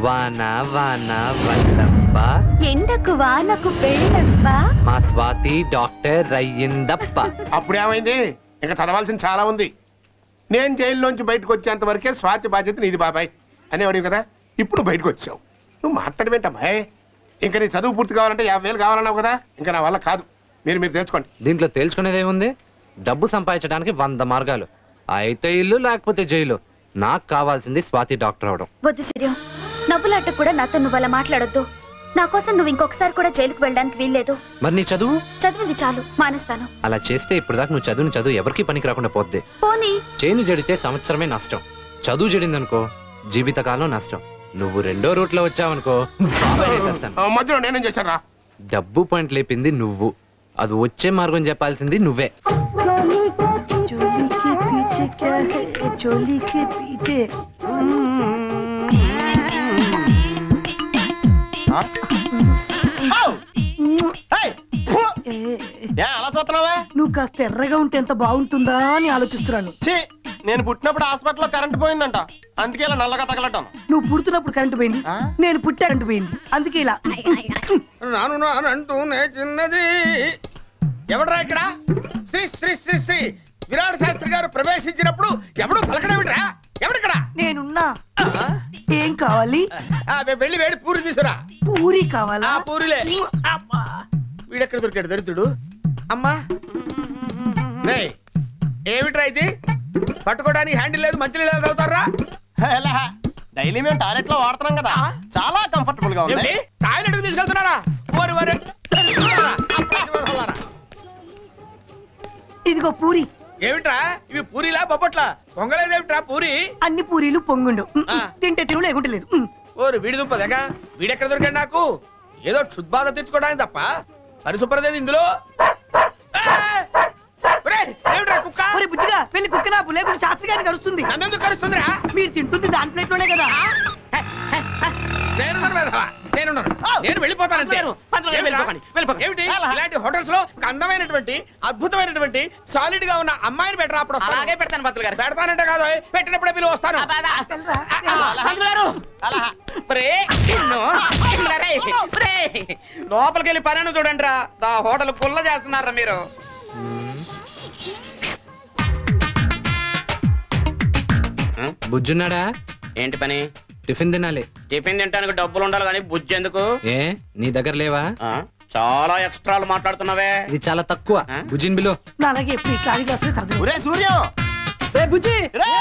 వాన వాన వల్లప్ప ఎండకు వానకు పెళ్ళప్ప మా స్వాతి డాక్టర్ అయ్యిందప్ప అప్పుడేమైంది ఇంకా చదవాల్సింది చాలా ఉంది నేను జైల్లోంచి బయటకు వచ్చేంత వరకే స్వాతి బాధ్యత నీది బాబాయ్ అనేవాడివి కదా ఇప్పుడు బయటకు వచ్చావు నువ్వు మాట్లాడమేంటమ్మాయి ఇంకా నీ చదువు పూర్తి కావాలంటే యాభై వేలు కావాలన్నావు కదా ఇంకా నా వల్ల కాదు మీరు మీరు తెలుసుకోండి దీంట్లో తేల్చుకునేది ఏముంది డబ్బు సంపాదించడానికి వంద మార్గాలు అయితే ఇల్లు లేకపోతే జైలు నాకు కావాల్సింది స్వాతి డాక్టర్ అవడం వద్దు సూర్యం నవ్వులాట కూడా నాతో నువ్వు అలా మాట్లాడొద్దు నా కోసం నువ్వు ఇంకొకసారి కూడా జైలుకు వెళ్ళడానికి వీల్లేదు మరి నీ చదువు చదివింది చాలు మానేస్తాను అలా చేస్తే ఇప్పుడు దాకా నువ్వు చదువుని చదువు ఎవరికి పనికి రాకుండా పోద్ది పోనీ చేను జడితే సంవత్సరమే నష్టం చదువు జడిందనుకో జీవితకాలం నష్టం నువ్వు రెండో రూట్లో వచ్చావనుకో బాబాయ్ వేసేస్తాను. ఆ, మధ్యలో నేనేం చేశాను రా డబ్బు పాయింట్ లేపింది నువ్వు అది వచ్చే మార్గం చెప్పాల్సింది నువ్వే चोली के पीछे क्या है चोली के पीछे ఏ అలా చూస్తున్నావా నువ్వు కాస్త ఎర్రగా ఉంటే ఎంత బాగుంటుందా అని ఆలోచిస్తున్నాను ఛీ నేను పుట్టినప్పుడు హాస్పిటల్లో కరెంట్ పోయిందంట అందుకే ఇలా నల్లగా తగలటం నువ్వు పుడుతున్నప్పుడు కరెంటు పోయింది ఆ? నేను పుట్టే కరెంటు పోయింది అందుకే ఇలా నాను నానంటూనే చిన్నది ఎవడరా ఇక్కడ శ్రీ శ్రీ శ్రీ శ్రీ విరాట్ శాస్త్రి గారు ప్రవేశించినప్పుడు ఎవడు పలకడేమిట్రా ఎవడిక్కడ నేనున్నా ఏం కావాలి ఆ, వె- వెళ్ళి వేడి పూరి తీసురా పూరి కావాలా ఆ పూరిలే అమ్మా వీడెక్కడ దొరికాడు దరిద్రుడు అమ్మా రే ఏమిట్రా ఇది పట్టుకోవడానికి హ్యాండిల్ లేదు మంచి లేదు అవుతారా డైలీ మేము టాయిలెట్ లో వాడుతున్నాం కదా చాలా కంఫర్టబుల్ గా ఉంది ఏమిటి టాయిలెట్ కు తీసుకెళ్తున్నారా ఓరి ఓరి దరిద్రులారా, అప్రాచి వదలారా. ఇదిగో పూరి ఏమిట్రా ఇవి పూరిలా బొబ్బట్లా పొంగలేదేమిట్రా పూరి అన్ని పూరీలు పొంగుండు ఆ. తింటే తిను లేకుంటే లేదు ఉమ్. ఓరి వీడి దుంప దగ్గ వీడెక్కడ దొరికాడు నాకు ఏదో క్షుద్బాధ తెచ్చుకోవడానికి తప్ప పరిశుభ్రదేది ఇందులో ఆ! ఒరేయ్, ఏమిట్రా కుక్క ఒరే బుజ్జిగా వెళ్ళి కుక్కనాపు లేకుంటే శాస్త్రి గారికి కలుస్తుంది నన్నెందుకు కరుస్తుందిరా మీరు తింటుంది దాని ప్లేట్లోనే కదా నేనున్నాను వేధవా. నేనున్నాను నేను వెళ్ళిపోతానంతే ఏమిట్రా? ఏమిటి ఇలాంటి హోటల్స్ లో ఒక అందమైనటువంటి అద్భుతమైనటువంటి సాలిడ్ గా ఉన్న అమ్మాయిని బెటర్ అప్పుడు అలాగే పెడతాను పంతులు గారు పెడతానంటే కాదు పెట్టినప్పుడే పిలువ వస్తాను వెళ్ళరా. లోపలికి వెళ్ళి పని చూడండి రా ఆ హోటల్ పుల్ల చేస్తున్నారా మీరు బుజ్జున్నాడా ఏంటి పని టిఫిన్ తినాలి టిఫిన్ తినడానికి డబ్బులు ఉండాలి కానీ బుజ్జి ఎందుకు ఏ నీ దగ్గర లేవా ఆ, చాలా ఎక్స్ట్రాలు మాట్లాడుతున్నావే ఇది చాలా తక్కువ ఆ? బుజ్జిన్ బిలో నా అలాగే ఎప్పుడు ఈ ఖాళీ గ్లాసులే సర్దులు. ఒరే సూర్యం బుజ్జి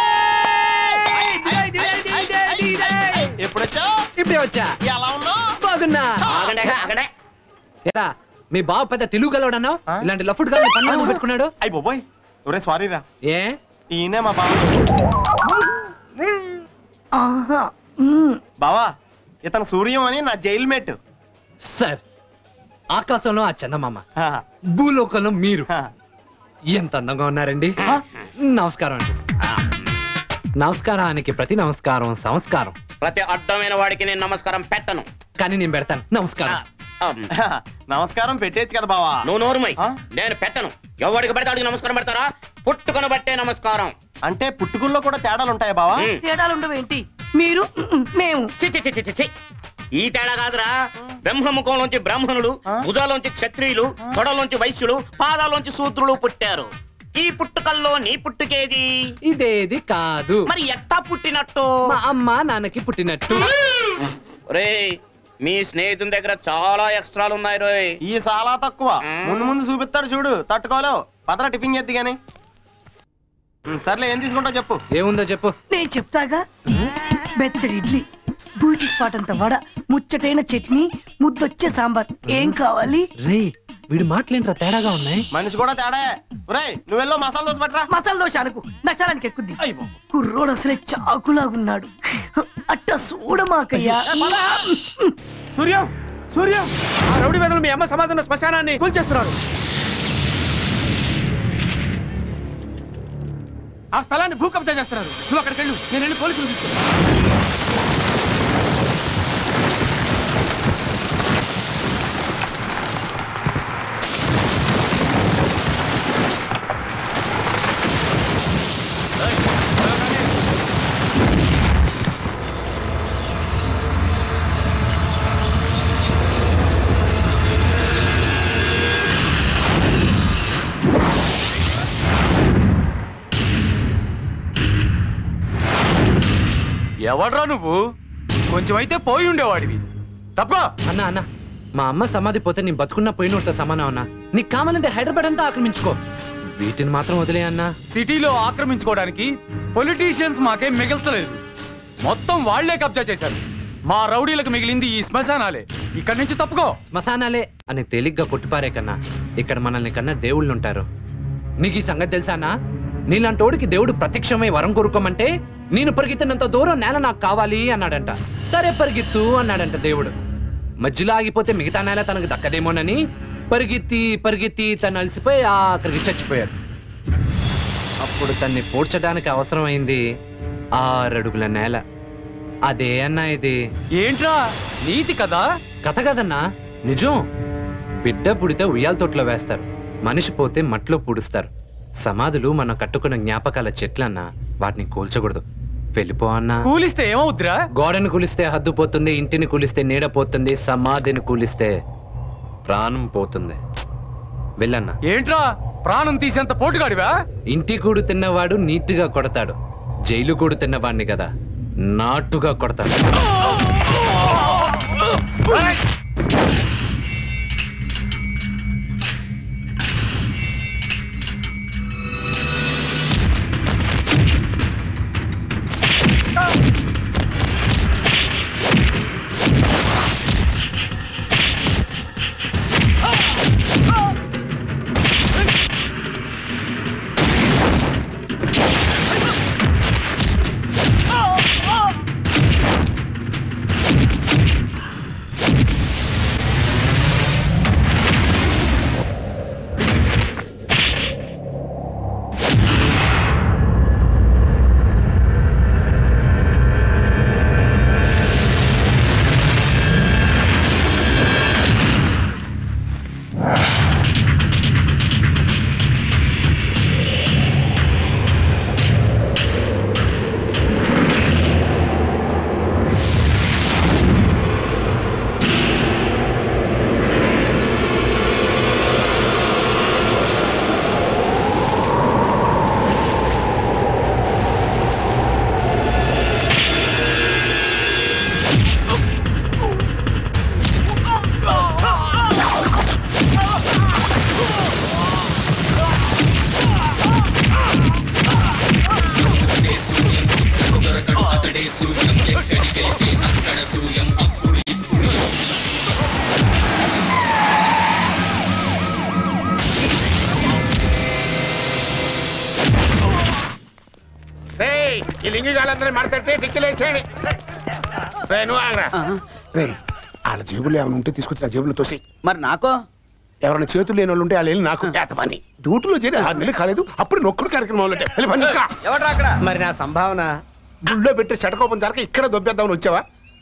ఎప్పుడు వచ్చావు ఇప్పుడే వచ్చా ఎలా ఉన్నావు బాగున్నా ఆగండి ఆగండి ఏరా మీ బావ పెద్ద తెలుగు గలవాడన్నావు ఆ? ఇలాంటి లఫుడ్ గా పన్ను పెట్టుకున్నాడు అయ్యి బాబోయ్ ఒరే సారీ రా ఏ ఈయనే మా బావ ఆహా ఉమ్. బావా ఇతను సూర్యం అని నా జైలు మేట్ సార్ ఆకాశంలో ఆ చందమామ భూలోకంలో మీరు ఎంత అందంగా ఉన్నారండి నమస్కారం అండి నమస్కారానికి ప్రతి నమస్కారం సంస్కారం ప్రతి అడ్డమైన వాడికి నేను నమస్కారం పెట్టను కానీ నేను పెడతాను నమస్కారం ఆ, నమస్కారం పెట్టేచ్చు కదా బావా నువ్వు నోరుమై ఆ? నేను పెట్టను ఎవడికి పెడితే వాడికి నమస్కారం పెడతారా పుట్టుకొని బట్టే నమస్కారం అంటే పుట్టుకుల్లో కూడా తేడాలు ఉంటాయా బావా ఉమ్. తేడాలు ఉండవేంటి మీరు ఉమ్, మేము చి చి చి చి చి చి. ఈ తేడా కాదురా బ్రహ్మముఖంలోంచి బ్రాహ్మణులు ఆ? భుజాలోంచి క్షత్రియులు తొడలోంచి వైశ్యులు పాదాలోంచి శూద్రులు పుట్టారు ఈ పుట్టుకల్లో నీ పుట్టుకేది ఇదేది కాదు మరి ఎట్టా పుట్టినట్టు మా అమ్మ నాన్నకి పుట్టినట్టు రే మీ స్నేహితుని దగ్గర చాలా ఎక్స్ట్రాలు ఉన్నాయి రోయ్ ఈ చాలా తక్కువ ఉమ్. ముందు ముందు చూపిస్తాడు చూడు తట్టుకోలేవు పదరా టిఫిన్ చేద్ది గాని ఉమ్, సర్లే ఏం తీసుకుంటావు చెప్పు ఏముందో చెప్పు నేను చెప్తాగా బెత్తడి ఇడ్లీ బూటి స్పాట్ అంత వడ ముచ్చటైన చట్నీ ముద్దొచ్చే సాంబార్ ఏం కావాలి రే వీడి మాటలేంట్రా తేడాగా ఉన్నాయి మనిషి కూడా తేడా ఒరేయ్ నువ్వు వెళ్ళో మసాలా దోశ పట్టరా మసాలా దోశ అనుకు నశాలానికి ఎక్కుద్ది కుర్రోడు అసలే చాకులాగున్నాడు అట్ట చూడమాకయ్యా సూర్యం సూర్యం ఆ రౌడీ వేదలు మీ అమ్మ సమాధాన శ్మశానాన్ని కూల్చేస్తున్నారు ఆ స్థలాన్ని భూ కబ్జా చేస్తున్నారు నువ్వు అక్కడికి వెళ్ళు నేను వెళ్ళి పోలీసులు తీసుకున్నాను ఎవడ్రా నువ్వు కొంచెం అయితే పోయి ఉండేవాడివి తప్ప అన్న అన్న మా అమ్మ సమాధి పోతే నీ బతుకున్న పోయినట్టు సమానం అన్నా నీకు కావాలంటే హైదరాబాద్ అంతా ఆక్రమించుకో వీటిని మాత్రం వదిలే అన్నా సిటీలో ఆక్రమించుకోవడానికి పొలిటీషియన్స్ మాకేం మిగల్చలేదు మొత్తం వాళ్లే కబ్జా చేశారు మా రౌడీలకు మిగిలింది ఈ శ్మశానాలే ఇక్కడి నుంచి తప్పుకో శ్మశానాలే అని తేలిగ్గా కొట్టిపారే కన్నా ఇక్కడ మనల్ని కన్నా దేవుళ్ళు ఉంటారు నీకు ఈ సంగతి తెలుసా అన్నా నీలాంటోడికి దేవుడు ప్రత్యక్షమై వరం కోరుకోమంటే నేను పరిగెత్తినంత దూరం నేల నాకు కావాలి అన్నాడంట సరే పరిగెత్తు అన్నాడంట దేవుడు మధ్యలో ఆగిపోతే మిగతా నేల తనకు దక్కదేమోనని పరిగెత్తి పరిగెత్తి తను అలసిపోయి ఆఖరికి చచ్చిపోయాడు అప్పుడు తన్ని పూడ్చడానికి అవసరమైంది ఆరడుగుల నేల అదే అన్నా ఇది ఏంట్రా నీతి కదా కథ కదన్నా నిజం బిడ్డ పుడితే ఉయ్యాల తొట్లో వేస్తారు మనిషి పోతే మట్లో పూడుస్తారు సమాధులు మనం కట్టుకున్న జ్ఞాపకాల చెట్లన్నా వాటిని కూల్చకూడదు వెళ్ళిపో అన్నా కూలిస్తే ఏమవుద్దిరా గోడని కూలిస్తే హద్దు పోతుంది ఇంటిని కూలిస్తే నీడ పోతుంది సమాధిని కూలిస్తే ప్రాణం పోతుంది వెళ్ళన్నా ఏంట్రా ప్రాణం తీసేంత పోటుగాడివా ఇంటి కూడు తిన్నవాడు నీట్గా కొడతాడు జైలు కూడు తిన్నవాడిని కదా నాటుగా కొడతాడు రేయ్, ఈ లింగిగాళ్ళందరినీ మడతట్టే టిక్కిలేసేయండి రే నువ్వు ఆగరా రే వాళ్ళ జేబులు ఏమైనా ఉంటే తీసుకొచ్చి నా జేబులో తోసి మరి నాకో ఎవరైనా చేతులు లేని వాళ్ళు ఉంటే వాళ్ళు వెళ్ళి నాకు ఏత పని డ్యూటీలో చేరి ఆరు నెలలు కాలేదు అప్పుడు నొక్కుడు కార్యక్రమం మొదలెట్టే వెళ్ళి పని చూసుకో. ఎవడ్రా అక్కడ మరి నా సంభావన గుళ్ళో పెట్టి చెటకోపం జరక ఇక్కడ దొబ్బేద్దామని వచ్చావా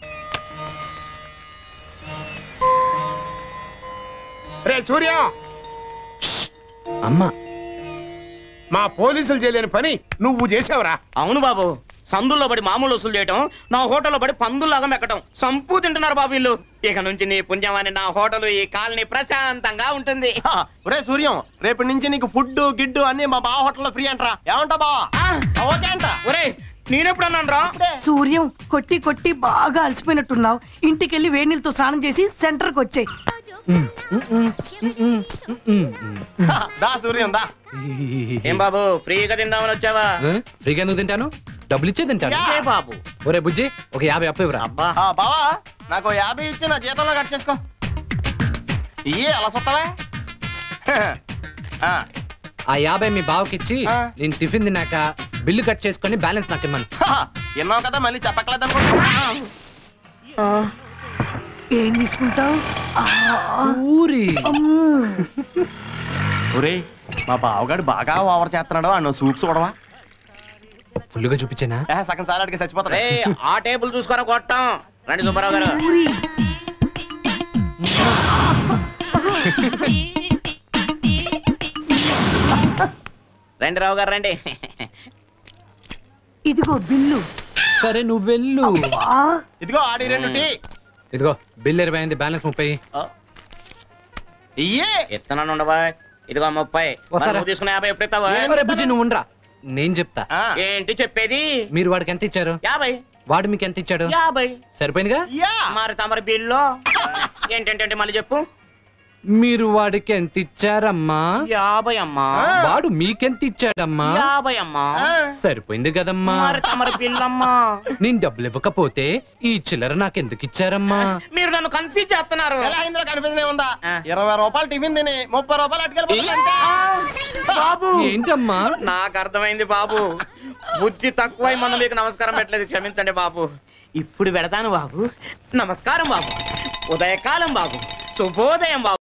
రే సూర్యం అమ్మ మా పోలీసులు చేయలేని పని నువ్వు చేసావురా అవును బాబు సందుల్లో పడి మామూలు వసూలు చేయటం నా హోటల్లో పడి పందుల్లాగా మెక్కటం సంపు తింటున్నారు బాబు వీళ్ళు ఇక నుంచి నీ పుణ్యమాని నా హోటల్ ఈ కాలనీ ప్రశాంతంగా ఉంటుంది ఒరే సూర్యం రేపటి నుంచి నీకు ఫుడ్ గిడ్డు అన్ని మా బా హోటల్లో ఫ్రీ అంటరా ఏమంటా బా ఓకే అంట ఒరే నేనెప్పుడు అన్నాను రా సూర్యం కొట్టి కొట్టి బాగా అలసిపోయినట్టున్నావు ఇంటికెళ్ళి వేడి నీళ్ళతో స్నానం చేసి సెంటర్కి వచ్చాయి దా సూర్యం దా ఏం బాబు ఫ్రీగా తిందామని వచ్చావా ఆ? ఫ్రీగా ఎందుకు తింటాను డబ్బులు ఇచ్చే తింటాను ఏ బాబు ఒరే బుజ్జి ఒక యాభై అప్పు ఇవ్వరా అబ్బా ఆ, బావా నాకు ఓ యాభై ఇచ్చి నా జీతంలో కట్ చేసుకో ఇయ్యే అలా సొత్తవే ఆ, ఆ యాభై మీ బావకి ఇచ్చి ఆ. నేను టిఫిన్ తిన్నాక బిల్లు కట్ చేసుకొని బ్యాలెన్స్ నాకు ఇమ్మను హా, విన్నావు కదా మళ్ళీ చెప్పట్లేదు అనుకుంటా ఏం తీసుకుంటావు ఊరి ఒరే మా బావగాడు బాగా ఓవర్ చేస్తున్నాడు అన్న సూప్ చూడవా ఫుల్గా చూపించానా ఏ, సగం సాలాడికి చచ్చిపోతాడు రే ఆ టేబుల్ చూసుకొని కొట్టాం రండి సుబ్బారావు గారు ఊరి రండి రావు గారు రండి ఇదిగో బిల్లు సరే నువ్వు వెళ్ళు ఆ, ఇదిగో ఆడి రెండు టీ ఇదిగో బిల్ ఇరవై అయింది బ్యాలెన్స్ ముప్పై ఆ. ఇయ్యే ఇస్తున్నాను ఉండవా ఇదిగో ముప్పై మరి వస్తారా? నువ్వు తీసుకున్న యాభై ఎప్పుడు ఇస్తావా ఒరే బుజ్జి నువ్వు ఉండరా నేను చెప్తా ఆ, ఏంటి చెప్పేది మీరు వాడికి ఎంత ఇచ్చారు యాభై వాడు మీకు ఎంత ఇచ్చాడు యాభై సరిపోయిందిగా యా మరి తమరి బిల్లు ఏంటంటే మళ్ళీ చెప్పు మీరు వాడికి ఎంత ఇచ్చారమ్మా యాభై అమ్మా వాడు మీకెంత ఇచ్చాడమ్మా యాభై అమ్మా సరిపోయింది కదమ్మా మరి తమరి బిల్లమ్మా నేను డబ్బులు ఇవ్వకపోతే ఈ చిల్లర నాకెందుకు ఇచ్చారమ్మా మీరు నన్ను కన్ఫ్యూజ్ చేస్తున్నారు ఎలా ఇందులో కనిపించనే ఉందా ఆ. ఇరవై రూపాయలు టిఫిన్ తిని ముప్పై రూపాయలు అటుకెళ్ళి బాబు ఏంటమ్మా నాకు అర్థమైంది బాబు బుద్ధి తక్కువై మనం మీకు నమస్కారం పెట్టలేదు క్షమించండి బాబు ఇప్పుడు పెడతాను బాబు నమస్కారం బాబు ఉదయకాలం బాబు శుభోదయం బాబు